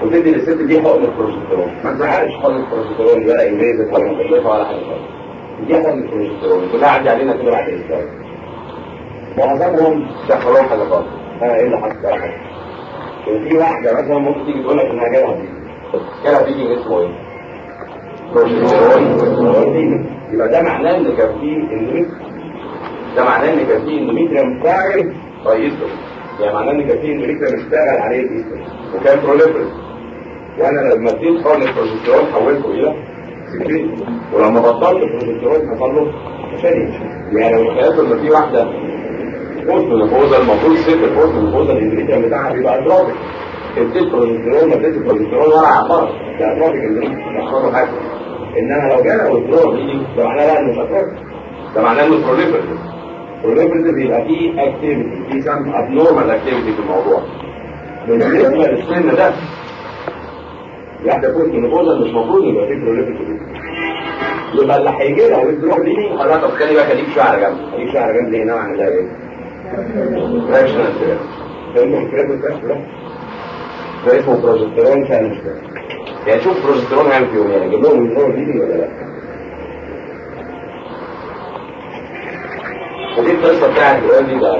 وتدي للست دي حقن البروجسترون ما تزعلش حقن البروجسترون ولا انجليزي ولا مكلفه ولا حاجه خالص دي حقن البروجسترون كلها عدي علينا كده بعد الاسبوع معظمهم دخلوهم حاجه خالص ها ايه اللي حصل بقى حاجه في واحده مثلا ممكن تيجي تقول لك انها جالها بيجي جالها بيجي اسمه ايه؟ بروجسترون يبقى ده معناه ان كان في اندوميتريوم ده معناه ان كان في اندوميتريوم فاعل رئيسه يعني معناه ان كان في اندوميتريوم اشتغل عليه الايستروجين وكان بروليفريت وانا لما اديت حقن البروجسترون حولته الى سكرين ولما بطلت البروجسترون حصل له تشنج يعني لو تخيلت ان في واحده بوست منفوزه المفروض الست البوست منفوزه الاندوميتريوم بتاعها بيبقى اتروفيك اديت بروجسترون ما اديتش بروجسترون ولا عباره ده اتروفيك اندوميتريوم مش حصل حاجه انما لو جالها ويدرو دي ده معناه لا انه مش اتروفيك ده معناه انه بروليفريتيف بروليفريتيف يبقى فيه اكتيفيتي في سم ابنورمال اكتيفيتي في الموضوع بالنسبه للسن ده واحده كنت منفوزه مش المفروض يبقى فيه بروليفريتيف يبقى اللي هيجي لها ويدرو دي خلاص طب خلي بقى خليك شويه على جنب خليك شويه على جنب هنا واعمل لها ايه؟ فراكشنال ثيرابي فهمتوا فكره الكشف ده؟ ده اسمه بروجسترون شالنج يعني شوف بروجسترون هيعمل فيهم يعني جيب لهم ويدرو دي ولا لا؟ ودي القصة بتاعت الأولي ده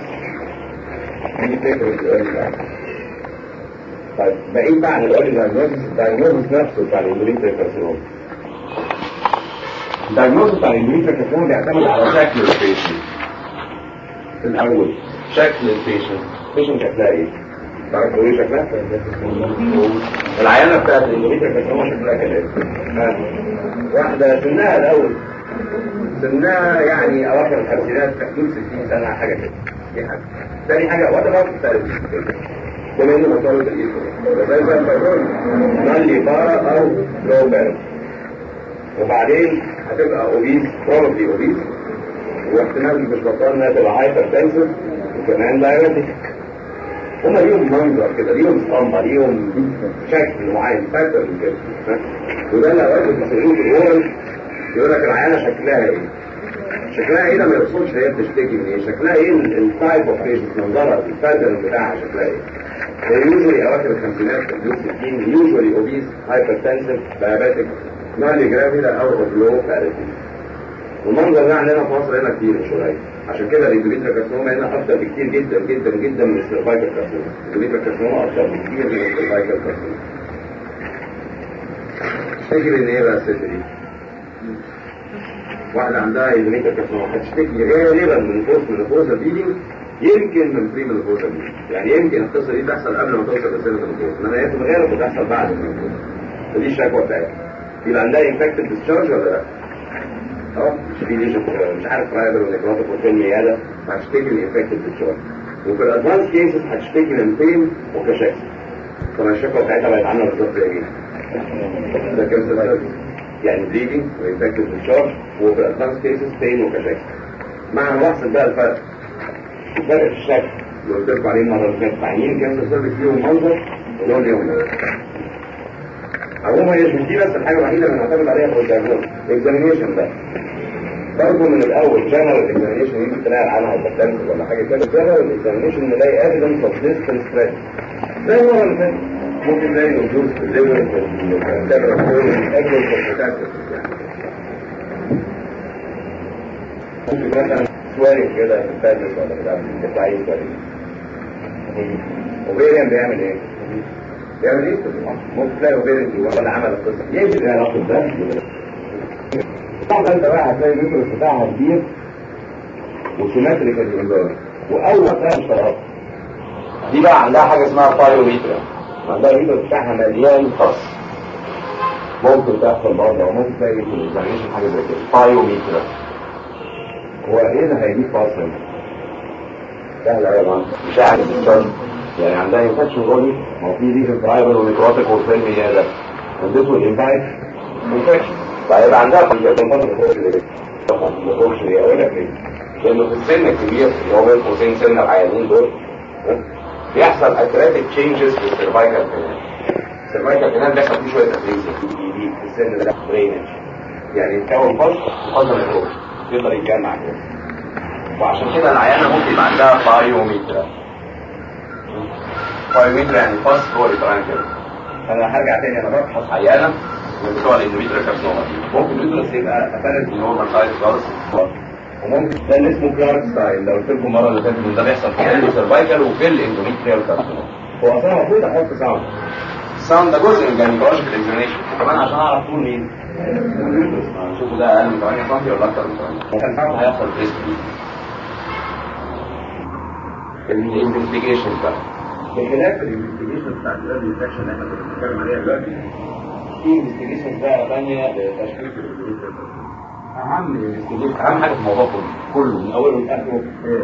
دي فكرة الأولي ده طيب بعيد بقى عن الأولي دايجنوزس الدايجنوزس نفسه بتاع الإندوليتريك كارسينوم الدايجنوزس بتاع الإندوليتريك كارسينوم بيعتمد على شكل البيشنت في الأول شكل البيشنت البيشنت شكلها إيه؟ تعرف تقول ايه شكلها؟ العيانة بتاعت الإندوليتريك كارسينوم شكلها كده واحدة سنها الأول سنها يعني اواخر الخمسينات في حدود 60 سنه حاجه كده دي حاجه ثاني حاجه وات اباوت الثالث بما انه مرتبط بالايكو مالي بارا او لو بارا وبعدين هتبقى اوبيس بروبلي اوبيس واحتمال مش بطال انها تبقى هايبر تنسف وكمان دايرتك هما ليهم منظر كده ليهم اسطمبة ليهم شكل معين باترن كده وده اللي اوقات بيسموه في الاورال يقول لك العيانه شكلها ايه شكلها ايه ده ما يقصدش هي بتشتكي من ايه شكلها ايه التايب اوف بيشنت منظرها الباترن بتاعها شكلها ايه يوجوالي اواخر الخمسينات حدود 60 يوجوالي اوبيس هايبرتنسيف دايابيتك نالي جرافيدا او اوبلو باريتي والمنظر ده عندنا في مصر هنا كتير شويه عشان كده الانجليزا كارسينوما هنا اكتر بكتير جدا جدا جدا من السيرفايكال كارسينوما الانجليزا كارسينوما اكتر بكتير من السيرفايكال كارسينوما تفتكر ان ايه بقى الست دي؟ واحدة عندها إذنية كارسينوما هتشتكي غالبا من فوز من الفوز البيلينج يمكن من بري من الفوز البيلينج يعني يمكن القصة دي تحصل قبل ما توصل لسنة الفوز انما هي في الغالب بتحصل بعد الفوز فدي الشكوى بتاعتها يبقى عندها انفكتد ديسشارج ولا لا؟ اه مش في ليجن مش عارف رايبر ولا كراتك وفين ميادة هتشتكي من انفكتد ديسشارج وفي الادفانس كيسز هتشتكي من بين وكشاكس طبعا الشكوى بتاعتها بقت عامله بالظبط ايه؟ ده كام سنة يعني بليدنج وانفكتد ديسشارج وفي الادفانس كيسز بين وكشاكس مع نحسب بقى الفرق الفرق في الشكل اللي قلت لكم عليه المره اللي فاتت عينين كانسر سيرفيس ليهم منظر ولون ليهم منظر عموما هي مش دي بس الحاجه الوحيده اللي نعتمد عليها في الدياجنوز الاكزامينيشن بقى برضه من الاول جنرال اكزامينيشن يمكن تلاقي عنها هايبرتنسف ولا حاجه كده جنرال اكزامينيشن نلاقي ايفيدنس اوف ديستنس ستريس زي المره اللي فاتت ممكن زي وجود في الليفر في السيرفر ايفيدنس اوف بوتاسيوم ممكن مثلا سواري كده في الفاتس ولا بتاع بتاع ايه سواري وبيريان بيعمل ايه؟ بيعمل ايه؟ ممكن تلاقي اوبيرنج ولا عمل القصه يجي ده علاقه ده طبعا انت بقى هتلاقي اليوترس بتاعها كبير وسيمتريك الامبارح واول ما تلاقي اشتراك دي بقى عندها حاجه اسمها بايوميترا عندها اليوترس بتاعها مليان فص ممكن تحصل برضه او ممكن تلاقي في الاكزامينشن حاجه زي كده بايوميترا هو ايه اللي هيجيب فصل سهل يا جماعه مش عارف الشرط يعني عندها انفكشن غني ما هو في ليجن برايبل ونيكروتيك وفيلم زياده this will impact infection فهيبقى عندها كومبليكيشن ما تخرجش ليه اقول لك ليه؟ لانه في السن الكبير اللي هو بين قوسين سن العيانين دول بيحصل اكراتيك تشينجز في السيرفايكال كانال السيرفايكال كانال بيحصل فيه شويه افريزنج في السن ده درينج يعني يتكون فصل فصل ما يخرجش يقدر يتجمع كده وعشان كده العيانه ممكن يبقى عندها بايوميترا بايوميترا يعني فصل هو الترانكل انا هرجع تاني انا بفحص عيانه من بتوع الاندوميتريال كارسينوما ممكن اليوترس يبقى ابارنت نورمال سايز خالص وممكن ده اللي اسمه كلارك ستايل لو قلت لكم المره اللي فاتت ان ده بيحصل في السيرفايكال وفي الاندوميتريال كارسينوما هو اصلا المفروض احط ساوند الساوند ده جزء من الجاينيكولوجيكال اكزامينيشن وكمان عشان اعرف طول مين شوفوا ده اقل من 8 سم ولا اكتر من 8 وكان ساعتها هيحصل بريست الانفستيجيشن بقى بخلاف الانفستيجيشن بتاعت الايرلي ديتكشن اللي احنا كنا بنتكلم عليها دلوقتي في انفستيجيشن بقى ثانيه لتشخيص الاندوميتريال اهم انفستيجيشن اهم حاجه في الموضوع كله كله من اوله لاخره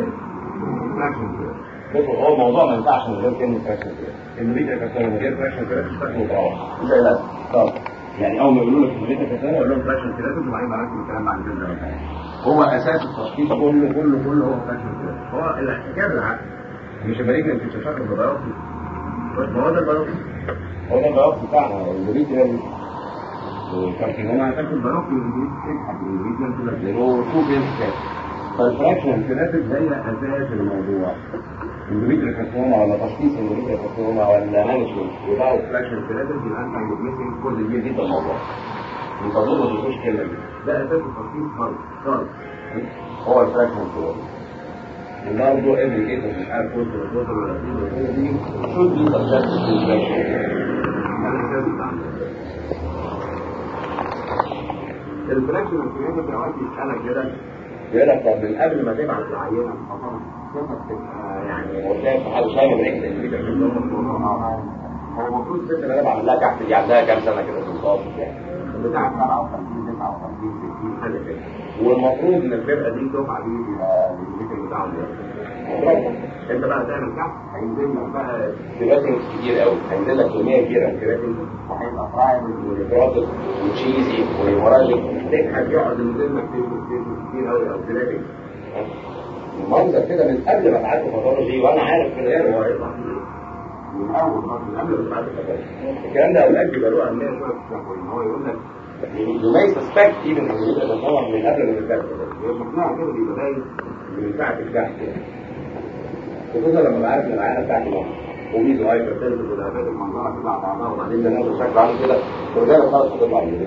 بصوا هو الموضوع ما ينفعش من غير كلمه فراكشن كده اندوميتريال كارسينوما من غير فراكشن كده تشتغل متروح مش لا طب يعني اول ما يقولوا لك اندوميتريال كارسينوما يقول لهم فراكشن كده وبعدين بركب الكلام بعد كده هو اساس التشخيص كله كله كله هو فراكشن كده هو الحكايه بالعكس مش المالجنت مش شكل البيوبسي ما هو ده البيوبسي هو ده البيوبسي بتاعنا الاندوميتريال الكارسينوما هتاخد بيوبسي تسحب الاندوميتريال كده زيرو تو بينز فالفراكشن كلاسيك هي اساس الموضوع اندوميتريال كارسينوما ولا تشخيص اندوميتريال كارسينوما ولا مانجمنت without فراكشن كلاسيك يبقى انت عندك ميسنج كل كبير جدا الموضوع من فضلك ما تقولش كلمه دي ده اساس التشخيص خالص خالص هو الفراكشن كلاسيك وبرضه every case مش عارف كنت ولا ولا ولا دي should be subject to inspection هذا الكلام بتاعنا الفراكشن الكلاسيك اوقات يسالك كده يقول لك طب من قبل ما تبعت العينه يعني قدام في حاجه شايفه بريك هو المفروض الست اللي انا بعمل لها كحت دي عندها كام سنه كده بالظبط يعني بتاع 57 59 60 حاجه كده والمفروض ان الفرقه دي دفعه دي يبقى الفكر بتاعهم انت بقى تعمل كحت هينزل لك بقى كراتين كتير قوي هينزل لك كميه كبيره من الكراتين وهيبقى فرايد ونيكروتيك وتشيزي وهيموراجيك تضحك يقعد ينزل لك كتير قوي او كراتين المنظر كده من قبل ما تعدي باثولوجي وانا عارف من غير هو هيطلع من اول من قبل ما تعدي باثولوجي الكلام ده اوقات بيبقى له اهميه شويه في الشفوي ان هو يقول لك you may suspect even ان يبقى تصور من قبل ما تتكلم شفناها كده بيبقى باين من ساعه الكحك خصوصا لما بعرف ان العينه بتاعتي مصر وميز وايبر تنزل ودهبات المنظره تطلع بعضها وبعدين ده نازل شكل عامل كده ورجاله خالص تطلع من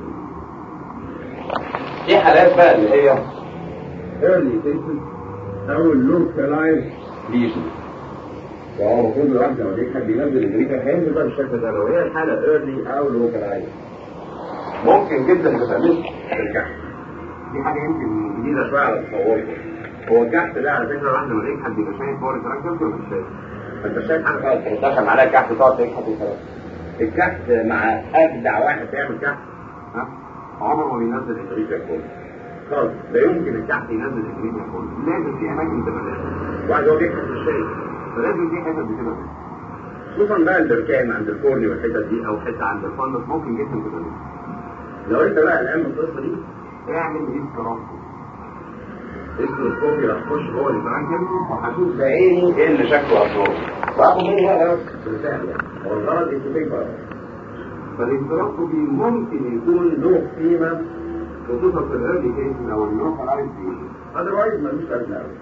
دي حالات بقى اللي هي early cases او اللوكالايز ليجن فهو المفروض الواحد لما يجي حد ينزل الجريكا هينزل بقى بالشكل ده لو هي الحاله early او لوكالايز ممكن جدا تسميه الكحك دي حاجه يمكن جديده شويه على تصوركم هو الكحك ده على فكره واحد لما يجي حد يبقى شايف فور تراكتر ولا مش شايف انت شايف حاجه خالص انت دخل معانا الكحك تقعد تضحك وخلاص الكحك مع ابدع واحد بيعمل كحك ها عمره ما بينزل الجريكا كله خالص لا يمكن الكحك ينزل الجريمه كله لازم في اماكن تبقى نازله واحد هو بيكحك مش شايف فلازم في حتت بتبقى خصوصا بقى البركان عند الكورني والحتت دي او حته عند الفندس ممكن جدا تبقى نازله لو انت بقى الان من القصه دي اعمل ايه اسمه الكوبي هتخش جوه الفرانكل وهشوف بعيني ايه اللي شكله اصلا واخد منه بقى بالفعل يعني هو الغرض يستفيد بقى فالانتراكوبي ممكن يكون له قيمه خصوصا في الايرلي كيس او اللوكالايز اذروايز ملوش لازمه قوي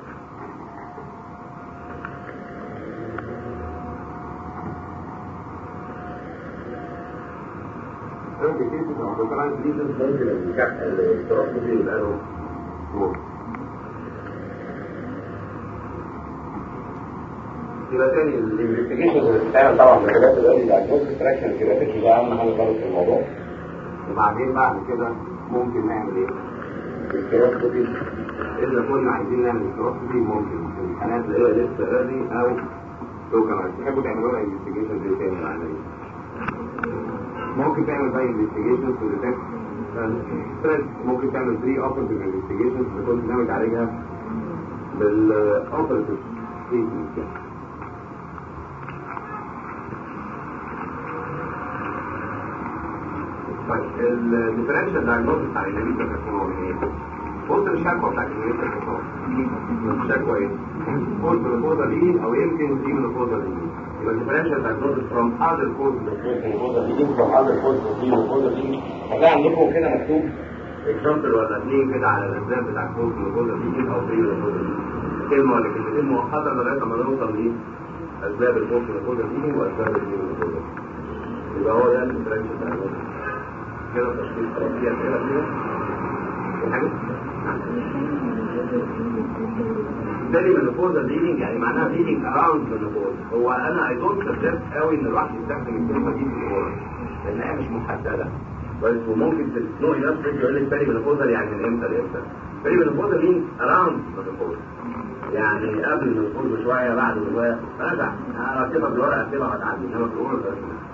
ايرلي كيس او اللوكالايز ممكن الانتراكوبي يبقى له دور يبقى تاني الانفستيجيشن اللي بتتعمل طبعا في الحاجات الايرلي دايجنوستيك تراكشن الكريتيك ده اهم حاجه خالص في الموضوع وبعدين بعد كده ممكن نعمل ايه؟ الكروسكوبي اذا كنا عايزين نعمل الكروسكوبي ممكن في الحالات اللي هي لسه ايرلي او توكن تحبوا تعملوا لها انفستيجيشن زي تاني العمليه ممكن تعمل بقى انفستيجيشن في الديتكت ستريس ممكن تعمل 3 اوبرتيف انفستيجيشن كنت ناوي تعالجها بالاوبرتيف تريتمنت طيب الديفرنشال دايجنوستس بتاع الاناليزا كان ايه؟ قلت الشكوى بتاعت الاناليزا كان الشكوى ايه؟ قلت الفوضى دي او يمكن دي من الفوضى دي يبقى الديفرنشال دايجنوستس from other causes of الفوضى دي from other causes of الفوضى دي هتلاقي عندكم كده مكتوب اكزامبل ولا اثنين كده على الاسباب بتاع الكوز من الفوضى دي او في الفوضى دي كلمه ولا كلمتين مؤقته لغايه ما نوصل لايه؟ اسباب الكوز من الفوضى دي واسباب الفوضى دي يبقى هو ده الديفرنشال دايجنوز كده تشخيص خلاص في اسئله كده في حاجه بالتالي منوبوزا ليدنج يعني معناها ليدنج اراوند منوبوز هو انا اي دونت سجست قوي ان الواحد يستخدم الكلمه دي في الكوره لانها مش محدده بس وممكن تسنوي نفسك يقول لك بالي منوبوزا يعني من امتى لامتى بالي منوبوزا مين اراوند منوبوز يعني قبل المنوبوز بشويه بعد بشويه راجع انا اكتبها بالورقه اكتبها هتعدي انما في الكوره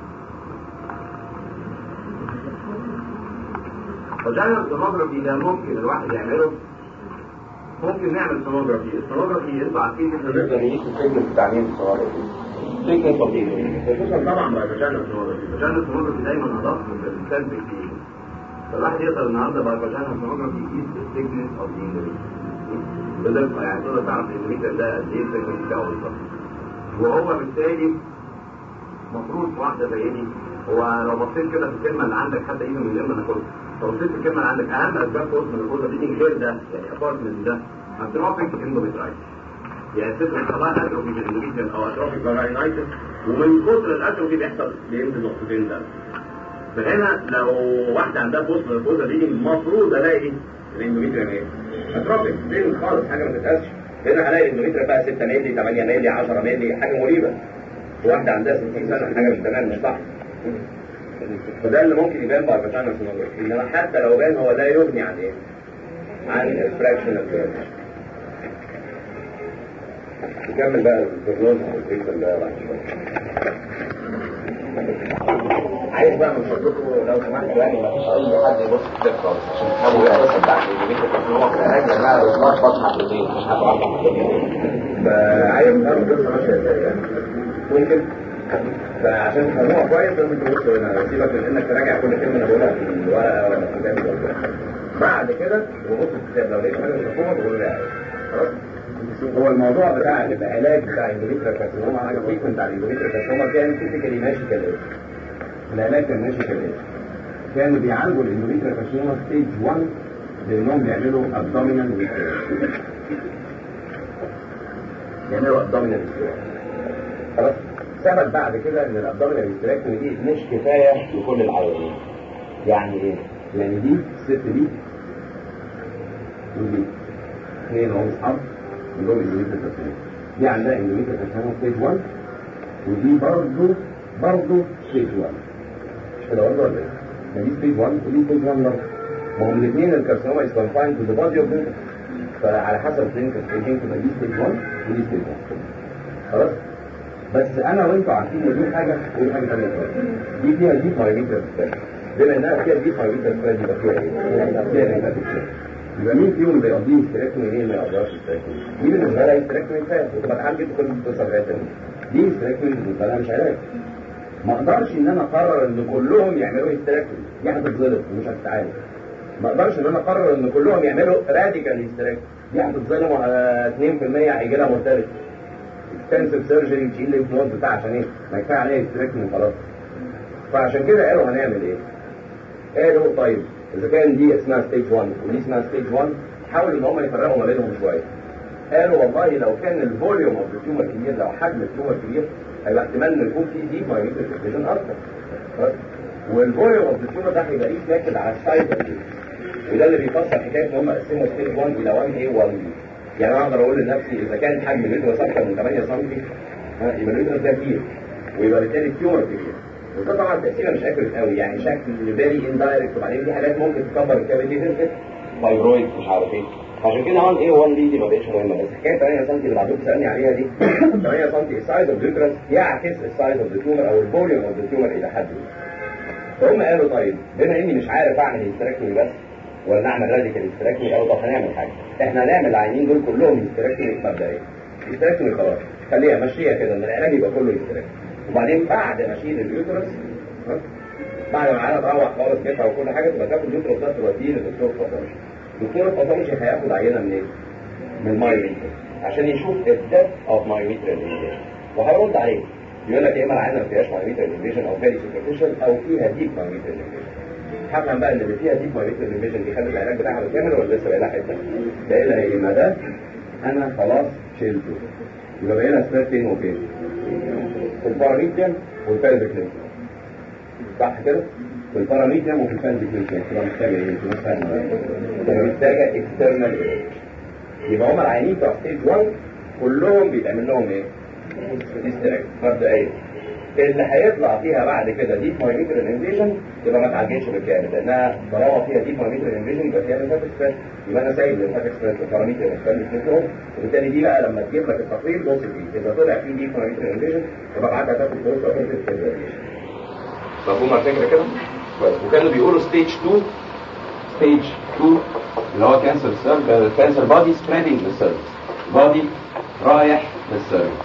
فجانا السونوجرافي ده ممكن الواحد يعمله ممكن نعمل سونوجرافي السونوجرافي انتوا عارفين احنا نقدر نقيس السيجنال بتاع مين السونوجرافي سيجنال طبيعي خصوصا طبعا مع فاجانا السونوجرافي فاجانا السونوجرافي دايما ادق من الانسان بكتير فالواحد يقدر النهارده بعد فاجانا السونوجرافي يقيس السيجنال اوف ذا بدقه يعني تقدر تعرف الاندوميتر ده قد ايه السيجنال بتاعه بالظبط وهو بالتالي المفروض في واحده زي دي هو لو بصيت كده في الكلمه اللي عندك حتى ايده من اليمين انا كنت لو بصيت في الكلمه اللي عندك اهم اسباب فوز من الفوز دي غير ده يعني ابارت من ده اتروفيك اندوميترايتس يعني صفر طلاق اتروفيك اندوميتريال او اتروفيك فاراينايتس ومن كتر الاتروفي بيحصل بينزل نقطتين ده فهنا لو واحده عندها فوز من الفوز دي المفروض الاقي الاندوميتريال ايه؟ اتروفيك فين خالص حاجه ما تتقاسش هنا هلاقي الاندوميتريال بقى 6 مللي 8 مللي 10 مللي حاجه مريبه واحده عندها 60 سنه حاجه مش تمام مش صح فده اللي ممكن يبان بعد بتاعنا في النظر انما حتى لو بان هو لا يغني عن ايه عن الفراكشن اوف نكمل بقى البرنامج او الفكره ده بعد شويه عايز بقى من فضلكم لو سمحتوا يعني ما فيش اي حد يبص في الكتاب خالص عشان تفهموا ايه القصه بتاعت الجميل بس هو في العلاج يا جماعه الاصلاح فتحه في الدين مش هتعرف فعايز تفهموا القصه ماشيه ازاي يعني ممكن فعشان تفهموها كويس لازم تبص هنا سيبك من انك تراجع كل كلمه انا بقولها في الورقه ولا في الكتاب بعد كده تبص في الكتاب لو لقيت حاجه مش مفهومه تقول لي خلاص هو الموضوع بتاع العلاج بتاع الاندوميتريال كارسينوما حاجه فريكونت بتاع الاندوميتريال كارسينوما كان فيزيكالي ماشي كالاتي العلاج كان ماشي كالاتي كانوا بيعالجوا الاندوميتريال كارسينوما ستيج 1 بانهم بيعملوا ابدومينال يعملوا ابدومينال خلاص ثبت بعد كده ان الابدومينال هيستراكتومي دي مش كفايه لكل العيانين يعني ايه؟ يعني دي الست دي ودي اثنين هم اصحاب اللي هو الاندوميتريال كارسينوما دي عندها اندوميتريال كارسينوما ستيج 1 ودي برضه برضه ستيج 1 مش كده برضه ولا ايه؟ ما دي ستيج 1 ودي ستيج 1 برضه ما هم الاثنين الكارسينوما از كونفايند تو ذا بادي اوف فعلى حسب الكلينيكال ستيجين تبقى دي ستيج 1 ودي ستيج 1 خلاص؟ بس انا وانتوا عارفين ان دي حاجه ودي حاجه ثانيه خالص دي فيها دي بايوميتر بما انها فيها دي بايوميتر يبقى فيها ايه؟ فيها ايه؟ يبقى مين فيهم اللي بيقضيه استراكتومي ومين اللي ما يقضيهاش استراكتومي؟ دي بالنسبه لها استراكتومي كفايه وتبقى اتعالجت كل القصه لغايه دي استراكتومي بالنسبه لها مش علاج ما اقدرش ان انا اقرر ان كلهم يعملوا استراكتومي دي هتتظلم ومش هتتعالج ما اقدرش ان انا اقرر ان كلهم يعملوا راديكال استراكتومي دي هتتظلم على 2% هيجي لها مرتبط اكستنسيف سيرجري تشيل الليمف نود بتاع عشان ايه؟ ما كفايه عليه استراكتومي خلاص فعشان كده قالوا هنعمل ايه؟ قالوا طيب اذا كان دي اسمها ستيج 1 ودي اسمها ستيج 1 حاولوا ان هم يفرقوا ما بينهم شويه قالوا والله لو كان الفوليوم اوف التيومر كبير لو حجم التيومر كبير هيبقى احتمال ان يكون في دي مايوميتر فيجن اكتر والفوليوم اوف التيومر ده هيبقى ليه ناكد على السايد وده اللي بيفسر حكايه ان هم قسموا ستيج 1 الى 1 a 1 b يعني انا اقدر اقول لنفسي اذا كان حجم اليوترس اكتر من 8 سم يبقى اليوترس ده كبير ويبقى بالتالي التيومر كبير وده طبعا تاثيرها مش اكيوريت قوي يعني شكل فيري اندايركت وبعدين في حاجات ممكن تكبر الكافيتي تنفت فايبرويد مش عارف ايه عشان كده 1 a 1 b دي ما بقتش مهمه بس حكايه 8 سم اللي بعدين سالني عليها دي 8 سم السايز اوف اليوترس يعكس السايز اوف التيومر او الفوليوم اوف التيومر الى حد ما فهم قالوا طيب بما اني مش عارف اعمل هيستراكتومي بس ولا نعمل راديكال هيستراكتومي او طب هنعمل حاجه احنا هنعمل العينين دول كلهم هيستراكتومي مبدئيا هيستراكتومي خلاص خليها مشيها كده ان العلاج يبقى كله هيستراكتومي وبعدين بعد ما اشيل اليوترس بعد ما انا تروح خالص بيتها وكل حاجه تبقى تاخد اليوترس ده توديه للدكتور الفاطمي الدكتور الفاطمي هياخد عينه منين؟ من المايوميتر عشان يشوف الدبث اوف مايوميتر انفيجن وهيرد عليه يقول لك يا اما العينه ما فيهاش مايوميتر انفيجن او فيري سوبرفيشال او فيها ديب مايوميتر انفيجن هفهم بقى ان اللي فيها ديب مايوميتر انفيجن دي خلت العلاج بتاعها بالكامل ولا لسه بقى لها حته؟ بقى لها ايه؟ ما ده انا خلاص شلته يبقى بقى لها سبيرتين وفين؟ الباراميتر والبالفيك صح كده؟ في الباراميتر وفي الفالديكيشن تبقى محتاجه ايه؟ تبقى محتاجه تبقى محتاجه اكسترنال يبقى هم العيانين بتوع ستيج 1 كلهم بيتعمل لهم ايه؟ ديستراكت مبدئيا اللي هيطلع فيها بعد كده ديب مايميتر انفيجن يبقى ما تعالجش بالكامل لانها طالما فيها ديب مايميتر انفيجن يبقى فيها ليمفاتيك ستريس يبقى انا سايب ليمفاتيك ستريس الباراميتر مختلف منهم وبالتالي دي بقى لما تجيب لك التقرير دوس فيه اذا طلع فيه ديب مايميتر انفيجن يبقى بعدها تاخد دوس اوبريتيف مفهوم الفكره كده؟ كويس وكانوا بيقولوا ستيج 2 ستيج 2 اللي هو كانسر سيرف كانسر بادي سبريدنج للسيرفس بادي رايح للسيرفس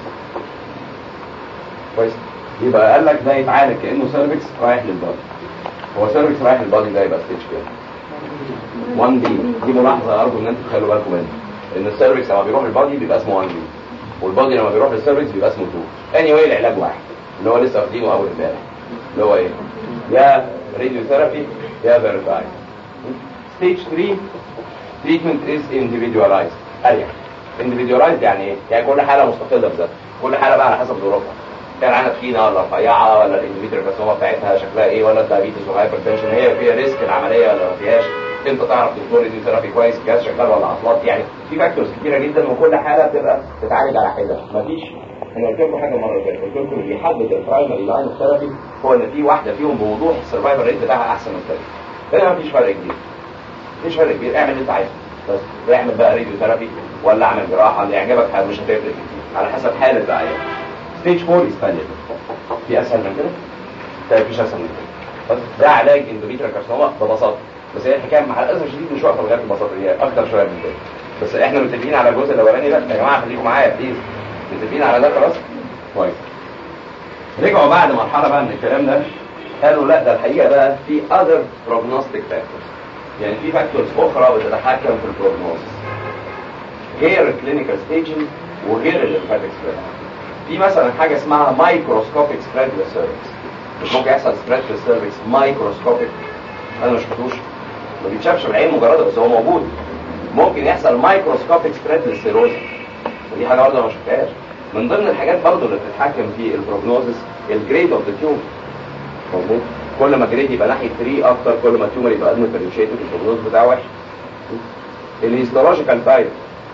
كويس يبقى قال لك ده يتعالج كانه سيرفكس رايح للبادي هو سيرفكس رايح للبادي ده يبقى ستيج كام 1 بي دي ملاحظه ارجو ان انتوا تخلوا بالكم منها ان السيرفكس لما بيروح للبادي بيبقى اسمه 1 بي والبادي لما بيروح للسيرفكس بيبقى اسمه 2 اني anyway العلاج واحد اللي هو لسه واخدينه اول امبارح اللي هو ايه يا راديو ثيرابي يا فيريفاي ستيج 3 تريتمنت از individualized اريح individualized يعني ايه؟ يعني كل حاله مستقله بذاتها كل حاله بقى على حسب ظروفها كان عندها تخينه ولا رفيعه ولا الاندوميتريال كارسوما بتاعتها شكلها ايه ولا الدايابيتس وهايبرتنشن هي فيها ريسك العمليه ولا ما فيهاش انت تعرف دكتور راديو ثيرابي كويس جهاز شغال ولا عطلات يعني في فاكتورز كتيره جدا وكل حاله بتبقى تتعالج على حده مفيش انا قلت لكم حاجه مره فاتت قلت لكم اللي بيحدد البرايمري لاين ثيرابي هو ان في واحده فيهم بوضوح السرفايفل ريت بتاعها احسن من الثانيه هنا مفيش فرق كبير مفيش فرق كبير اعمل اللي انت عايزه بس اعمل بقى راديو ثيرابي ولا اعمل جراحه اللي يعجبك مش هتفرق كتير على حسب حاله العيان ستيج 4 يستنى في اسهل من كده؟ طيب مفيش اسهل من كده بس ده علاج اندوميتريال كارسوما ببساطه بس هي الحكايه مع الاسف الشديد مش واقفه لغايه البساطه هي اكتر شويه من كده بس احنا متفقين على الجزء الاولاني ده يا جماعه خليكم معايا بليز متفقين على ده خلاص كويس رجعوا بعد مرحله بقى من الكلام ده قالوا لا ده الحقيقه بقى في other prognostic factors يعني في فاكتورز اخرى بتتحكم في البروجنوز غير الكلينيكال ستيجنج وغير الليمفاتيك سبريد في مثلا حاجه اسمها مايكروسكوبيك سبريد للسيرفكس مش ممكن يحصل سبريد في السيرفكس مايكروسكوبيك انا ما شفتوش ما بيتشافش بالعين مجرده بس هو موجود ممكن يحصل مايكروسكوبيك سبريد للسيروز ودي حاجه برضه ما شفتهاش من ضمن الحاجات برضه اللي بتتحكم في البروجنوزس الجريد اوف ذا تيومر موجود كل ما جريد يبقى ناحيه 3 اكتر كل ما التيومر يبقى ادمنتريشيتد البروجنوز بتاعه وحش الهيستولوجيكال تايب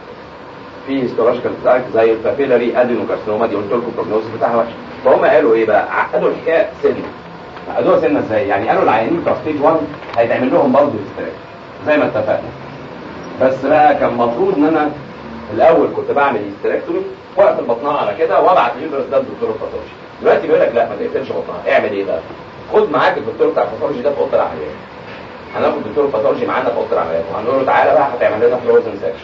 في هيستولوجيكال تايب زي البابيلاري ادينوكارسينوما دي قلت لكم البروجنوز بتاعها وحش فهم قالوا ايه بقى عقدوا الحكايه سن عقدوها سنه ازاي يعني قالوا العيانين بتوع ستيج 1 هيتعمل لهم برضه هيستراك زي ما اتفقنا بس بقى كان المفروض ان انا الاول كنت بعمل هيستراكتومي وقت البطنها على كده وابعت اليوترس ده للدكتور الباثولوجي دلوقتي بيقول لك لا ما تقفلش بطنها اعمل ايه بقى خد معاك الدكتور بتاع الباثولوجي ده في اوضه العمليات هناخد الدكتور الباثولوجي معانا في اوضه العمليات وهنقول له تعالى بقى هتعمل لنا فلوزن سكشن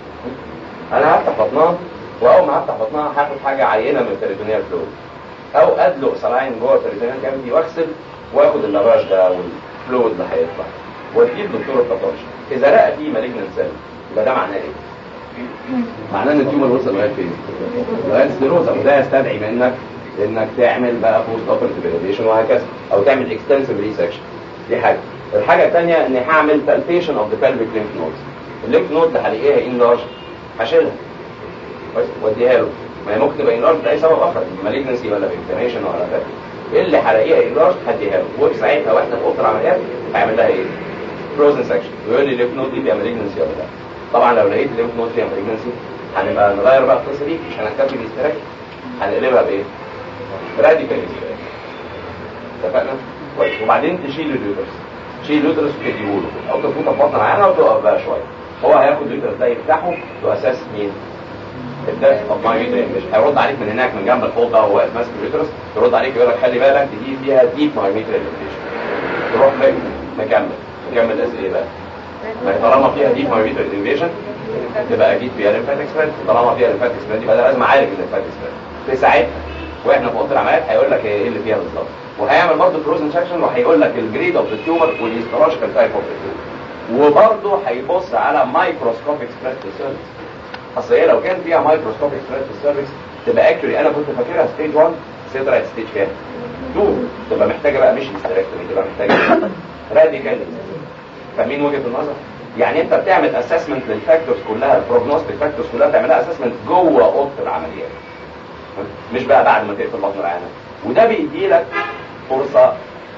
انا هفتح بطنها واول ما هفتح بطنها هاخد حاجه عينه من البريتونيال فلويد او ادلق صلاعين جوه البريتونيال كافيتي واغسل واخد اللافاج ده والفلويد اللي هيطلع واديه الدكتور الباثولوجي اذا لقى فيه مالجنت سيل يبقى ده معناه ايه؟ معناه ان التيومر وصل لغايه فين؟ لغايه ستيروزا وده يستدعي منك انك تعمل بقى بوست اوبرتيف ريديشن وهكذا او تعمل اكستنسيف ريسكشن دي حاجه الحاجه الثانيه اني هعمل بالبيشن اوف ذا pelvic lymph nodes الليمف نود اللي هلاقيها انلارج هشيلها كويس واديها له ما هي ممكن تبقى انلارج لاي سبب اخر مالجنسي ولا انفلاميشن ولا كده ايه اللي هلاقيها انلارج هديها له وساعتها واحنا في اوضه العمليات هيعمل لها ايه؟ فروزن سكشن ويقول لي الليمف نود دي فيها مالجنسي ولا لا طبعا لو لقيت الليمف نود فيها مالجنسي هنبقى نغير بقى القصه دي مش هنكتفي بالاستراك هنقلبها بايه؟ راديكال استراك اتفقنا؟ كويس وبعدين تشيل اليوترس تشيل اليوترس وتديهوله او تفوت بطن معانا وتقف بقى شويه هو هياخد اليوترس ده يفتحه باساس مين؟ الدرس اوف ماي مش هيرد عليك من هناك من جنب الحوض ده وهو واقف ماسك اليوترس يرد عليك يقول لك خلي بالك دي فيها ديب مايوميتريال تروح مكمل نكمل اس ايه بقى؟ ما هي طالما فيها ديب مايوميتريال انفيجن تبقى اكيد فيها ليمفاتيك سبريد طالما فيها ليمفاتيك سبريد يبقى ده لازم اعالج الليمفاتيك سبريد في ساعتها واحنا في اوضه العمليات هيقول لك ايه اللي فيها بالظبط وهيعمل برضه فروزن سكشن وهيقول لك الجريد اوف ذا تيومر والهيستولوجيكال تايب اوف ذا تيومر وبرضه هيبص على مايكروسكوبيك سبريد في السيرفكس اصل هي لو كان فيها مايكروسكوبيك سبريد في السيرفكس تبقى اكشولي انا كنت فاكرها ستيج 1 بس هي طلعت ستيج كام؟ 2 تبقى محتاجه بقى مش هيستريكتومي تبقى محتاجه راديكال فاهمين وجهه النظر؟ يعني انت بتعمل اسسمنت للفاكتورز كلها البروجنوستيك فاكتورز كلها بتعملها اسسمنت جوه اوضه العمليات مش بقى بعد ما تقفل بطن العيانه وده بيدي لك فرصه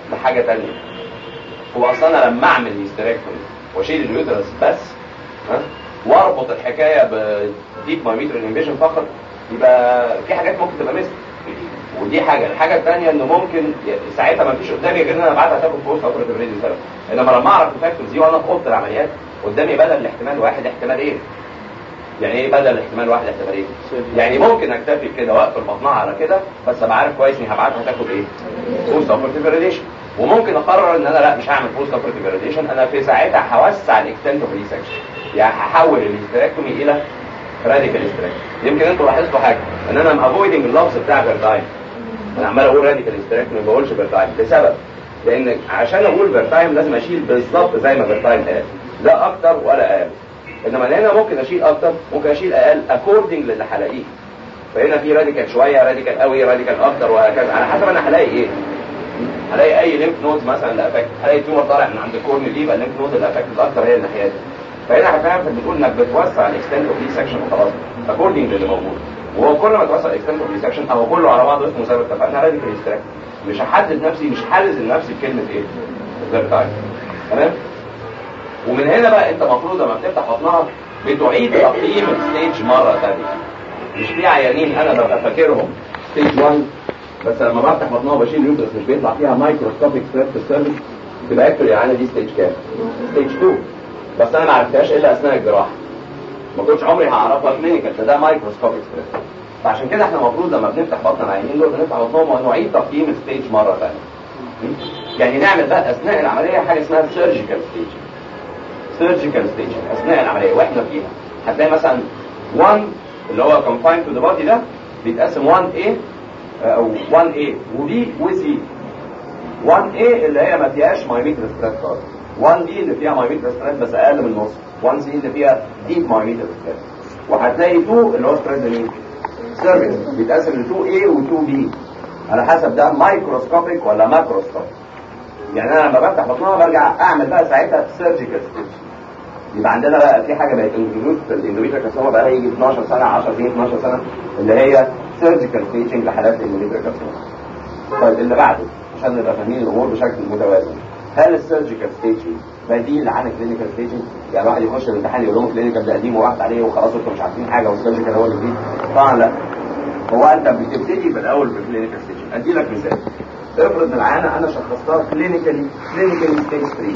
لحاجه ثانيه هو اصلا انا لما اعمل هيستريكتومي واشيل اليوترس بس ها واربط الحكايه بديب مايميتر انفيجن فقط يبقى في حاجات ممكن تبقى مثل ودي حاجه الحاجه الثانيه انه ممكن ساعتها ما فيش قدامي غير ان انا ابعتها تاخد بوست اوبريتيف ريدي ثيرابي انما لما اعرف الفاكتورز دي وانا في اوضه العمليات قدامي بدل الاحتمال واحد احتمال ايه يعني ايه بدل الاحتمال واحد احتمال ايه يعني ممكن اكتفي كده واقفل بطنها على كده بس ابقى عارف كويس اني هبعتها تاخد ايه بوست اوبريتيف ريديشن وممكن اقرر ان انا لا مش هعمل بوست اوبريتيف ريديشن انا في ساعتها هوسع الاكستنت اوف ريسكشن يعني هحول الهيستريكتومي الى راديكال هيستريكتومي يمكن انتوا لاحظتوا حاجه ان انا افويدنج اللفظ بتاع فيرتايم انا عمال اقول راديكال هيستريكتومي ما بقولش فيرتايم لسبب لان عشان اقول فيرتايم لازم اشيل بالظبط زي ما فيرتايم قال لا اكتر ولا اقل انما هنا ممكن اشيل اكتر ممكن اشيل اقل اكوردنج للي هلاقيه فهنا في راديكال شويه راديكال قوي راديكال اكتر وهكذا على حسب انا هلاقي ايه هلاقي اي ليمف نودز مثلا اللي افكت هلاقي تيومر طالع من عند الكورن دي يبقى الليمف نود اللي افكت اكتر هي الناحيه دي فهنا هتعرف بتقول انك بتوسع الاكستنت اوف سكشن وخلاص اكوردنج للي موجود وهو كل ما توسع الاكستنت اوف سكشن او كله على بعضه اسمه زي ما اتفقنا راديكال هيستراكت مش هحدد نفسي مش حالز لنفسي بكلمه ايه فيرتايم تمام ومن هنا بقى انت المفروض لما بتفتح بطنها بتعيد تقييم الستيج مره ثانيه مش في عيانين انا ببقى فاكرهم ستيج 1 بس لما بفتح بطنها وبشيل اليوترس مش بيطلع فيها مايكروسكوبيك ستريس في السيرفس تبقى اكتر العيانه دي ستيج كام؟ ستيج 2 بس انا ما عرفتهاش الا اثناء الجراحه ما كنتش عمري هعرفها كلينيكال ده, ده مايكروسكوبيك ستريس فعشان كده احنا المفروض لما بنفتح بطن العيانين دول بنفتح بطنهم ونعيد تقييم الستيج مره ثانيه يعني نعمل بقى اثناء العمليه حاجه اسمها سيرجيكال ستيج سيرجيكال ستيج اثناء العمليه واحنا فيها هتلاقي مثلا 1 اللي هو confined to the body ده بيتقسم 1A او 1A وB وC 1A اللي هي ما فيهاش مايميتر ستريس خالص 1B اللي فيها مايميتر ستريس بس اقل من النص 1C اللي فيها ديب مايميتر ستريس وهتلاقي 2 اللي هو ستريس مين؟ سيرفيس بيتقسم ل 2A و 2B على حسب ده مايكروسكوبيك ولا ماكروسكوبيك يعني انا لما بفتح بطنها برجع اعمل بقى ساعتها سيرجيكال ستيج يبقى عندنا بقى في حاجه بقت اندوميتر الاندوميتر كارسينوما بقى لها يجي 12 سنه 10 سنين 12 سنه اللي هي سيرجيكال ستيجنج لحالات الاندوميتر كارسينوما طيب اللي بعده عشان نبقى فاهمين الامور بشكل متوازن هل السيرجيكال ستيجنج بديل عن الكلينيكال ستيجنج يعني واحد يخش الامتحان يقول لهم كلينيكال ده قديم وراحت عليه وخلاص انتوا مش عارفين حاجه والسيرجيكال هو اللي جديد طبعا لا هو انت بتبتدي بالاول بالكلينيكال ستيجنج ادي لك مثال افرض ان العيانه انا شخصتها كلينيكالي كلينيكالي ستيج 3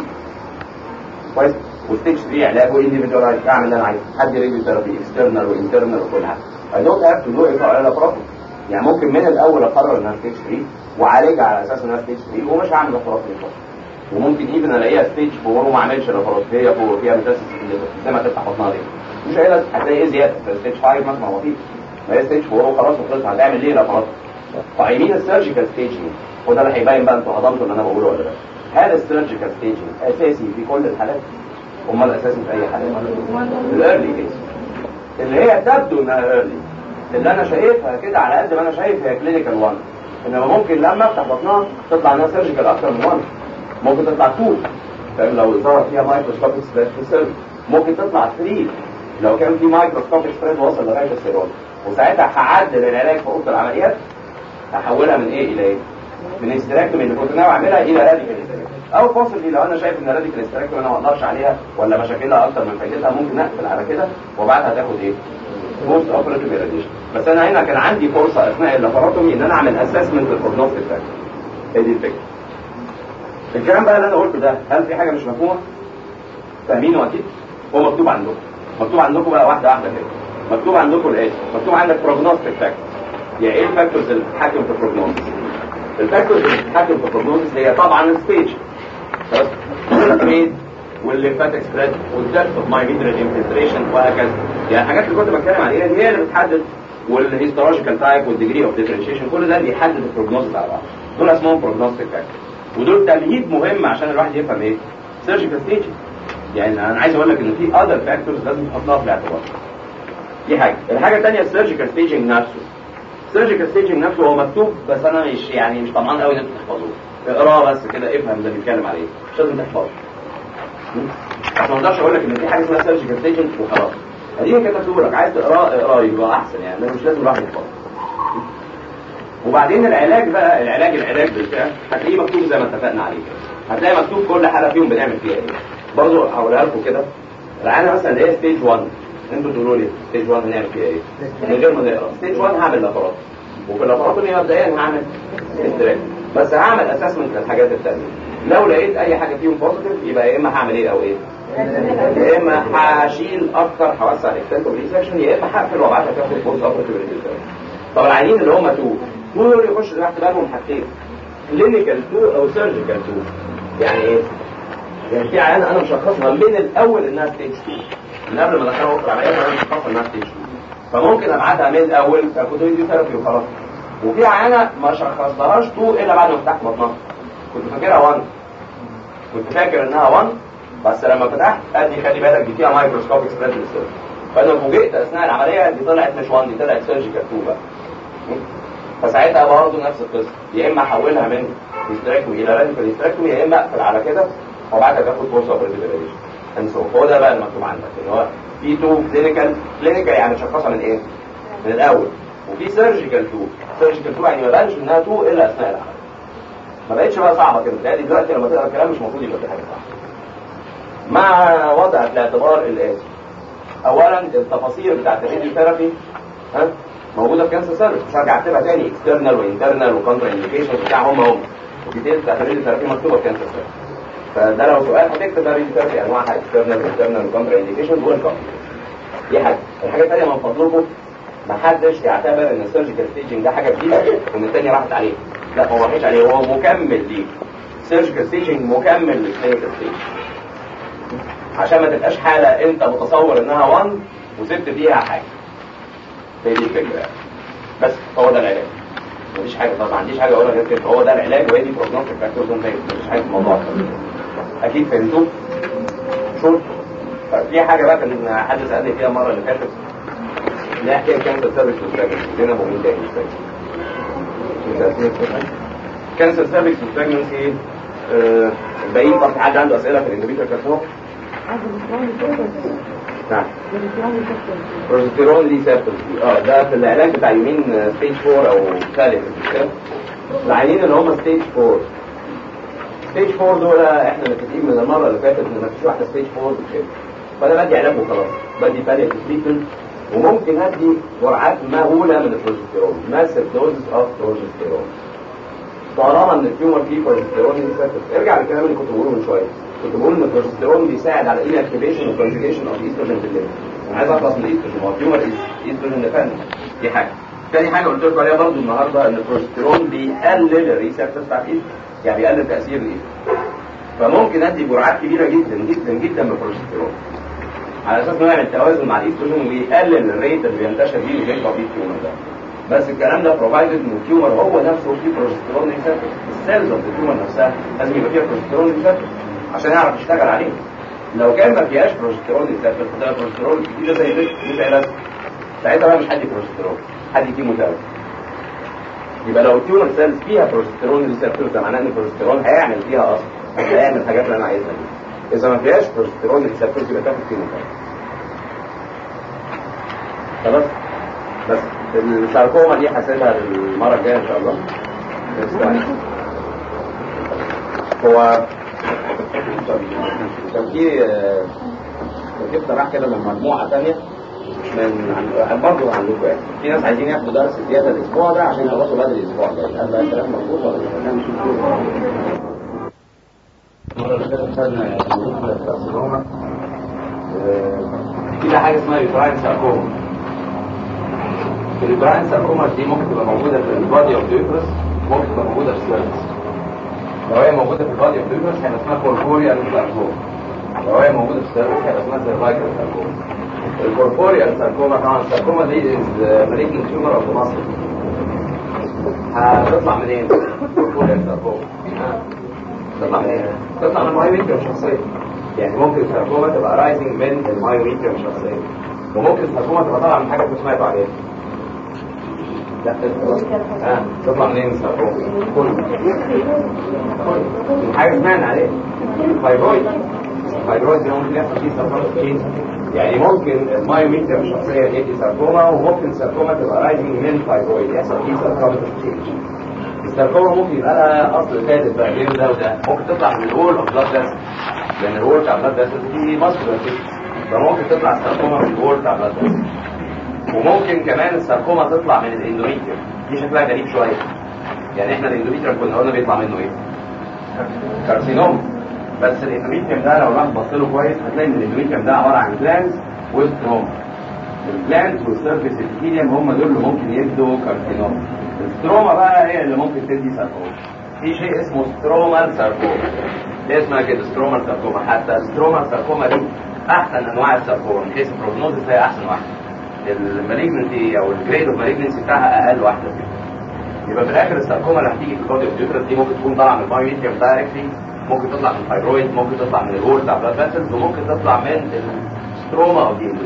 كويس وستيج 3 علاج وانديفيدوال اعمل اللي انا عايزه حد ريديو ثيرابي اكسترنال وانترنال وكل حاجه اي دونت هاف تو دو ات على بروفيت يعني ممكن من الاول اقرر انها ستيج 3 واعالجها على اساس انها ستيج 3 ومش هعمل لاباروتومي وممكن ايفن الاقيها ستيج 4 وما اعملش لاباروتومي هي فوق فيها متاسس زي ما تفتح بطنها دي مش هيلا هتلاقي ايه زياده في ستيج 5 مثلا هو فيه ما هي ستيج 4 وخلاص وخلص هتعمل ليه لاباروتومي فعايمين السيرجيكال ستيجنج وده اللي هيبين بقى انتوا هضمتوا اللي انا بقوله ولا لا هل السيرجيكال ستيجنج اساسي في كل الحالات امال اساسي في اي حالات الايرلي كيس اللي هي تبدو انها ايرلي اللي انا شايفها كده على قد ما انا شايف هي كلينيكال 1 انما ممكن لما افتح بطنها تطلع انها سيرجيكال اكتر من 1 ممكن تطلع 2 فاهم لو ظهر فيها مايكروسكوبيك سبريد في السيرفس ممكن تطلع 3 لو كان في مايكروسكوبيك سبريد وصل لغايه السيرول وساعتها هعدل العلاج في اوضه العمليات هحولها من ايه الى ايه؟ من استراكتومي اللي كنت ناوي اعملها الى راديكال او بوسبلي لو انا شايف ان راديكال استراكتومي انا ما اقدرش عليها ولا مشاكلها اكتر من فايدتها ممكن اقفل على كده وبعدها تاخد ايه؟ بوست اوبريتيف راديشن بس انا هنا كان عندي فرصه اثناء اللاباروتومي ان انا اعمل اسسمنت للبروجنوستيك فاكتور هي دي الفكره الكلام بقى اللي انا قلته ده هل في حاجه مش مفهومه؟ فاهمينه اكيد؟ هو مكتوب عندكم مكتوب عندكم بقى واحده واحده كده مكتوب عندكم الايه؟ مكتوب عندك بروجنوستيك فاكتور يعني ايه الفاكتورز اللي بتتحكم في البروجنوستيك؟ الفاكتورز اللي بتتحكم في البروجنوستيك هي طبعا الستيج خلاص السبيد والليمفاتيك سبريد والدبث اوف ماي فيترال انفلتريشن وهكذا يعني الحاجات اللي كنت بتكلم عليها دي هي اللي بتحدد والهيستولوجيكال تايب والديجري اوف ديفرنشيشن كل ده بيحدد البروجنوز على بعض دول اسمهم بروجنوستيك فاكتور ودول تمهيد مهم عشان الواحد يفهم ايه سيرجيكال ستيج يعني انا عايز اقول لك ان في اذر فاكتورز لازم تحطها في الاعتبار دي حاجه الحاجه الثانيه السيرجيكال ستيجنج نفسه السيرجيكال ستيجنج نفسه هو مكتوب بس انا مش يعني مش طمعان قوي ان انتوا تحفظوه اقراه بس كده افهم ده بيتكلم على ايه مش لازم تحفظه عشان ما اقدرش اقول لك ان في حاجه اسمها سيرجيكال ستيجنج وخلاص اديني كتبته لك عايز تقراه اقراه يبقى احسن يعني مش لازم الواحد يحفظه وبعدين العلاج بقى العلاج العلاج بالفعل هتلاقيه مكتوب زي ما اتفقنا عليه هتلاقي مكتوب كل حاله فيهم بنعمل فيها ايه برضه هقولها لكم كده العينه مثلا اللي هي ستيج 1 انتوا تقولوا لي ستيج 1 هنعمل فيها ايه من غير ما نقرا ستيج 1 هعمل لابارات وفي اللابارات اللي مبدئيا هعمل استراك بس هعمل اسسمنت للحاجات الثانيه لو لقيت اي حاجه فيهم بوزيتيف يبقى يا اما هعمل ايه او ايه يا اما هشيل اكتر هوسع الاكستنتو ريسكشن يا اما هقفل وابعتها تاخد بوست اوبرتيف طب العيانين اللي هم تو دول يخش تحت بالهم حاجتين كلينيكال تو او سيرجيكال تو يعني ايه؟ يعني في عيان انا مشخصها من الاول انها ستيج 2 من قبل ما ادخلها وسط العمليه انا مشخصها انها ستيج 2 فممكن ابعتها من الاول كفوتويديو ثيرابي وخلاص وفي عيانه ما شخصتهاش 2 الا بعد ما فتحت بطنها كنت فاكرها 1 كنت فاكر انها 1 بس لما فتحت قال لي خلي بالك دي فيها مايكروسكوبيك سبريد فانا فوجئت اثناء العمليه دي طلعت مش 1 دي طلعت سيرجيكال 2 بقى فساعتها برضه نفس القصه يا اما احولها من هيستراكتومي الى راديكال هيستراكتومي يا اما اقفل على كده وبعدها تاخد كورس اوف ريزيبيليشن اند سو هو ده بقى المكتوب عندك ان هو في تو كلينيكال كلينيكال يعني مشخصه من ايه؟ من الاول وفي سيرجيكال تو سيرجيكال تو يعني ما بانش انها تو الا اثناء العمليه ما بقتش بقى صعبه كده لان دلوقتي لما تقرا الكلام مش المفروض يبقى في حاجه صعبه مع وضع في الاعتبار الاتي اولا التفاصيل بتاعت الراديو ثيرابي ها موجوده في كانسر سيرفيس مش هرجع اكتبها تاني اكسترنال وانترنال وكونترا انديكيشن بتاع هم هم الديتيلز بتاعت الراديو ثيرابي مكتوبه في كانسر سيرفيس فده لو سؤال هتكتب الراديو ثيرابي انواعها اكسترنال وانترنال وكونترا انديكيشن جوه الكوبي دي حاجه الحاجه الثانيه من فضلكم ما حدش يعتبر ان السيرجيكال ستيجنج ده حاجه جديده وان الثانيه راحت عليه لا هو ما راحش عليه هو مكمل ليه سيرجيكال ستيجنج مكمل للكلينيكال ستيج عشان ما تبقاش حالة انت متصور انها 1 وسبت فيها حاجة هي دي الفكرة بس هو ده العلاج مفيش حاجة طبعا ما عنديش حاجة اقولها غير كده هو ده العلاج وهي دي بروجنوستيك فاكتورز مفيش حاجة في الموضوع اكيد فهمتوه شور في حاجة بقى كان حد سألني فيها المرة اللي فاتت لا حكاية كانسر سيرفيس والبراجنسي دينا مؤمن تاني كانسر سيرفيس والبراجنسي الباقيين طب حد عنده اسئله في الاندوميتريال كارسينوما نعم بروجستيرون ريسبتورز اه ده في العلاج بتاع يومين ستيج 4 او ثالث العيانين اللي هم ستيج 4 ستيج 4 دول احنا متفقين من المره اللي فاتت ان مفيش واحده ستيج 4 بتخف فانا بدي علاج وخلاص بدي باليتيف تريتمنت وممكن ادي جرعات مهوله من البروجستيرون ماسيف دوزز اوف بروجستيرون طالما ان التيومر فيه بروجستيرون ريسبتورز ارجع للكلام اللي كنت بقوله من شويه كنت بقول ان البروجستيرون بيساعد على الاي اكتيفيشن وكونجيجيشن اوف ايستروجين في الليل انا عايز اخلص من الايستروجين هو التيومر ايستروجين ديبندنت دي حاجه تاني حاجه قلت لكم عليها برضه النهارده ان البروجستيرون بيقلل الريسبتورز بتاعت الايستروجين يعني بيقلل تاثير الايستروجين فممكن ادي جرعات كبيره جدا جدا جدا من البروجستيرون على اساس انه يعمل توازن مع الايستروجين ويقلل الريت اللي بينتشر بيه وبيطلع بيه التيومر ده بس الكلام ده بروفايدد ان التيومر هو نفسه فيه بروجستيرون ريسبتور السيلز اوف التيومر نفسها لازم يبقى فيها بروجستيرون ريسبتور عشان يعرف يشتغل عليه لو كان ما فيهاش بروجستيرون ريسبتور ده بروجستيرون كتير زي ده مش علاج ساعتها بقى مش هدي بروجستيرون هدي كيموثيرابي يبقى لو التيومر سيلز فيها بروجستيرون ريسبتور ده معناه ان البروجستيرون هيعمل فيها اصلا هيعمل الحاجات اللي انا عايزها دي اذا ما فيهاش بروجستيرون ريسبتور يبقى تاخد كيموثيرابي خلاص بس الساركوما دي هسيبها للمره الجايه ان شاء الله هو كان في كان في اقتراح كده من مجموعه ثانيه من عن برضه عندكم يعني في ناس عايزين ياخدوا درس زياده الاسبوع ده عشان يخلصوا بدري الاسبوع الجاي هل بقى الكلام مظبوط ولا مش المره اللي فاتت خدنا الكارسينوما في حاجه اسمها يوتراين ساركوما اليوتراين ساركوما دي ممكن تبقى موجوده في البادي اوف اليوترس ممكن تبقى موجوده في السيرفس لو هي موجوده في البادي اوف اليوترس هيبقى اسمها كوربوريال ساركوما لو هي موجوده في السيرفس هيبقى اسمها سيرفايكال ساركوما الكوربوريال ساركوما طبعا الساركوما دي از مالجنت تيومر اوف ذا ماسل هتطلع منين؟ الكوربوريال ساركوما تطلع منين؟ تطلع من المايوميتريوم شخصيا يعني ممكن الساركوما تبقى رايزنج من المايوميتريوم شخصيا وممكن الساركوما تبقى طالعه من حاجه كنت سمعتوا عليها لا اه تطلع منين الساركوما؟ كله حاجه سمعنا عليها فايبرويد فايبرويد ده ممكن يحصل فيه سرطان الكين يعني ممكن المايوميتريم شخصيا يدي ساركوما وممكن الساركوما تبقى رايزنج من فايبرويد يحصل فيه ساركوما تشينج الساركوما ممكن يبقى لها اصل ثالث بقى غير ده وده ممكن تطلع من الول اوف بلاد فيسل لان الول بتاع بلاد فيسل دي ماسكولار فممكن تطلع الساركوما من الول بتاع بلاد فيسل وممكن كمان الساركوما تطلع من الاندوميتريوم دي شكلها غريب شويه يعني احنا الاندوميتريوم كنا قلنا بيطلع منه ايه؟ كارسينوم بس الاندوميتريوم ده لو راح بص له كويس هتلاقي ان الاندوميتريوم ده عباره عن جلانز وستروما الجلانز والسيرفيس ابيثيليوم هم دول اللي ممكن يدوا كارسينوم الستروما بقى هي اللي ممكن تدي ساركوما في شيء اسمه سترومال ساركوما ليه اسمها كده سترومال ساركوما حتى سترومال ساركوما دي احسن انواع الساركوما من حيث البروجنوزس هي احسن واحده المالجنسي او الجريد اوف مالجنسي بتاعها اقل واحده فيهم يبقى في الاخر الساركوما اللي هتيجي في البودي اوف دي ممكن تكون طالعه من البايوميتريوم دايركتلي ممكن تطلع من الفايبرويد ممكن تطلع من الوول بتاع بلاد فاسلز وممكن تطلع من الستروما او دي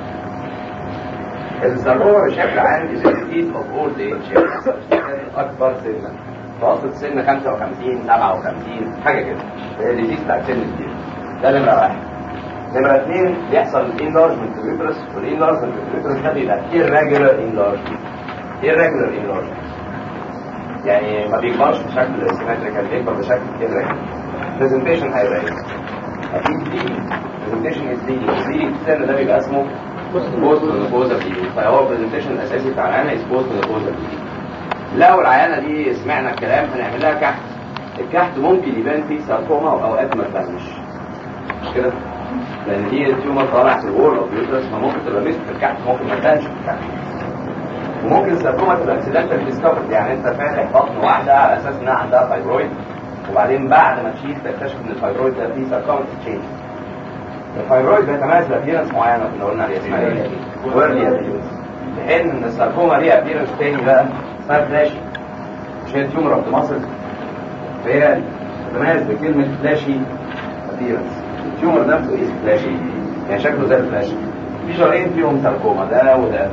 الساركوما بشكل عام is a disease of old age يعني اكبر سنا متوسط سن 55 57 حاجه كده هي ديزيز بتاع سن كتير ده نمره واحد نمرة اثنين بيحصل انلارجمنت في اليوترس والانلارجمنت في اليوترس ده بيبقى irregular enlargement irregular enlargement يعني ما بيكبرش بشكل سيمتريكال بيكبر بشكل irregular presentation هيبقى ايه؟ اكيد دي presentation is bleeding bleeding السن ده بيبقى اسمه post menopausal bleeding فهو presentation الاساسي بتاع العيانه is post menopausal bleeding لو العيانه دي سمعنا الكلام هنعمل لها كحت الكحت ممكن يبان فيه ساركوما واوقات ما تبانش مش كده؟ لان دي تيومر طالع في الوول اوف يوترس فممكن تبقى ميزه في الكحت ممكن ما تبانش في الكحت وممكن الساركوما تبقى اكسيدنتال ديسكفرد يعني انت فاتح بطن واحده على اساس انها عندها فايبرويد وبعدين بعد ما تشيل تكتشف ان الفايبرويد ده فيه ساركوما تشينج الفايبرويد بيتميز بابيرنس معينه كنا قلنا عليها اسمها ايه؟ ويرلي ابيرنس في حين ان الساركوما ليها ابيرنس تاني بقى اسمها فلاشي مش هي تيومر اوف ذا ماسل فهي تتميز بكلمه فلاشي ابيرنس التيومر نفسه ايه فلاشي يعني شكله زي الفلاشي في شرايين فيهم ساركوما ده وده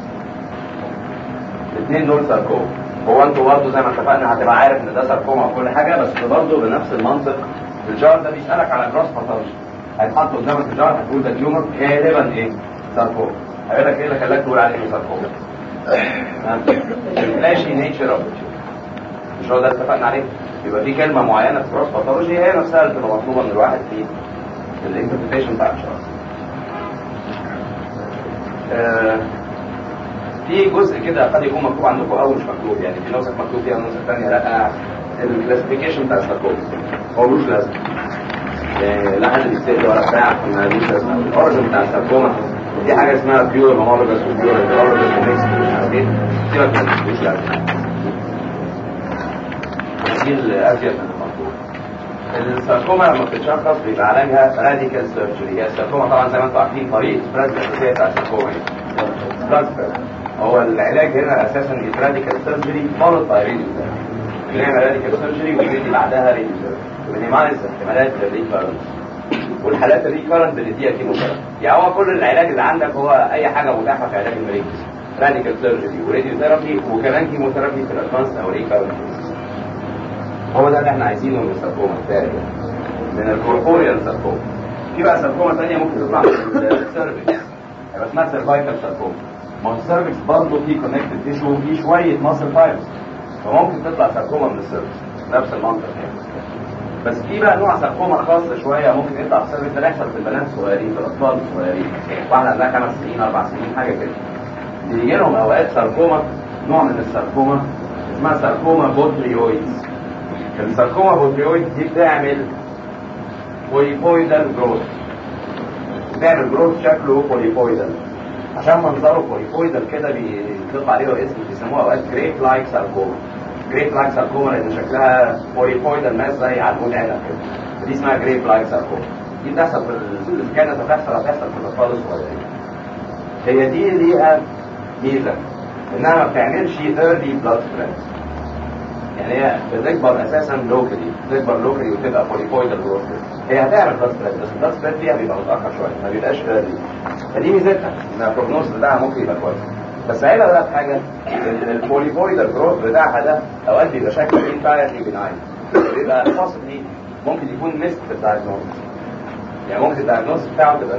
الاثنين دول ساركوما هو انتوا برضه زي ما اتفقنا هتبقى عارف ان ده ساركوما وكل حاجه بس برضه بنفس المنطق الجار ده بيسالك على جراس باثولوجي هيتحط قدامك الجار هتقول ده تيومر غالبا ايه ساركوما هيقول لك ايه اللي خلاك تقول عليه ساركوما الفلاشي نيتشر اوف مش هو ده اتفقنا عليه يبقى في كلمه معينه في جراس باثولوجي هي نفسها اللي بتبقى مطلوبه من الواحد في الانتربريتيشن بتاع الشخص في جزء كده قد يكون مكتوب عندكم او مش مكتوب يعني في نسخ مكتوب فيها ونسخ ثانيه لا الكلاسيفيكيشن بتاع الساركوما هو ملوش لازمه يعني لا حد بيستقل ولا بتاع ما ملوش لازمه الاوريجن بتاع الساركوما دي حاجه اسمها بيور هومولوجس وبيور هيترولوجس وميكس مش عارف ايه سيبك منها ملوش لازمه دي الازيد من المطلوب الساركوما لما بتتشخص بيبقى علاجها راديكال سيرجري هي الساركوما طبعا زي ما انتم عارفين طريقه البرازيل الاساسيه بتاع الساركوما ايه هو العلاج هنا اساسا راديكال سيرجري فولد باي راديو بنعمل راديكال سيرجري وبندي بعدها راديو وبنمارس احتمالات الريكارنس والحالات الريكارنت بنديها كيموثيرابي يعني هو كل العلاج اللي عندك هو اي حاجه متاحه في علاج المريض راديكال سيرجري وراديو ثيرابي وكمان كيموثيرابي في الادفانس او ريكارنت هو ده اللي احنا عايزينه من الساركوما الثاني من الكوربوريال ساركوما في بقى ساركوما ثانيه ممكن تطلع من السيرفكس هيبقى اسمها سيرفايكال ساركوما ما هو السيرفكس برضه فيه كونكتد تيشو وفيه شويه ماسل فايبرز فممكن تطلع ساركوما من السيرفكس نفس المنطق يعني بس في بقى نوع ساركوما خاص شويه ممكن يطلع في السيرفكس ده يحصل في البنات الصغيرين في الاطفال الصغيرين واحده عندها خمس سنين اربع سنين حاجه كده بيجي لهم اوقات ساركوما نوع من الساركوما اسمها ساركوما بوتريويدز الساركوما بوتريويد دي بتعمل بوليبويدال جروث بتعمل جروث شكله بوليبويدال عشان منظره بوليبويدال كده بيطلق عليه اسم بيسموه اوقات جريت لايك ساركوما جريت لايك ساركوما لان شكلها بوليبويدال ماس زي عنقود عنب كده دي اسمها جريت لايك ساركوما دي بتحصل في ال- كانت هتحصل هتحصل في الاطفال الصغيرين هي دي ليها ميزه انها ما بتعملش ايرلي بلاد سبريد يعني هي بتكبر اساسا لوكالي بتكبر لوكالي وتبقى بوليبويدال جروث هي هتعمل بلاد سبريد بس البلاد سبريد فيها بيبقى متاخر شويه ما بيبقاش ايرلي فدي ميزتها ان البروجنوز بتاعها ممكن يبقى كويس بس عيبها بقى في حاجه ان البوليبويدال جروث بتاعها ده اوقات بيبقى شكله انتايرلي بناين بيبقى possibly ممكن يكون ميست في الدايجنوز يعني ممكن الدايجنوز بتاعه تبقى ميست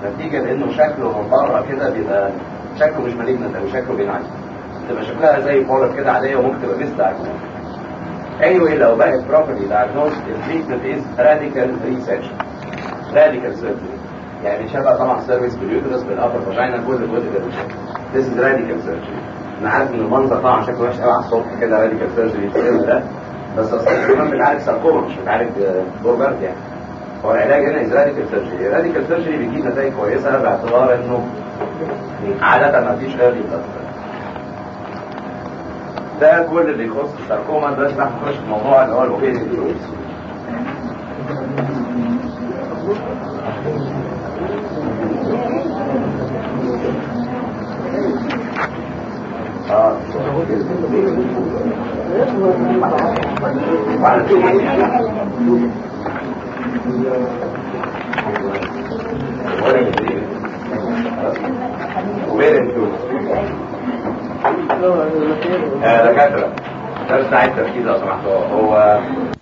نتيجة لانه شكله من بره كده بيبقى شكله مش مالجنت او شكله بينعكس تبقى شكلها زي بولر كده عادية وممكن تبقى ميس دايجنوز anyway لو بقت properly diagnosed the treatment is radical resection radical surgery يعني شبه طبعا سيرفيس باليوترس بالابر فاجينا كل الجزء ده this is radical surgery انا عارف ان المنظر طبعا شكله وحش قوي على الصبح كده راديكال سيرجري السيرم ده بس اصل كمان بتعالج ساركوما مش بتعالج بوربرت يعني هو العلاج هنا از راديكال سيرجري الراديكال سيرجري بيجيب نتائج كويسه باعتبار انه عاده ما فيش ايرلي ده كل اللي يخص الساركوما دلوقتي بقى هنخش في الموضوع اللي هو الاوبيزيتي اه دكاترة درس عايز تركيز لو سمحتوا هو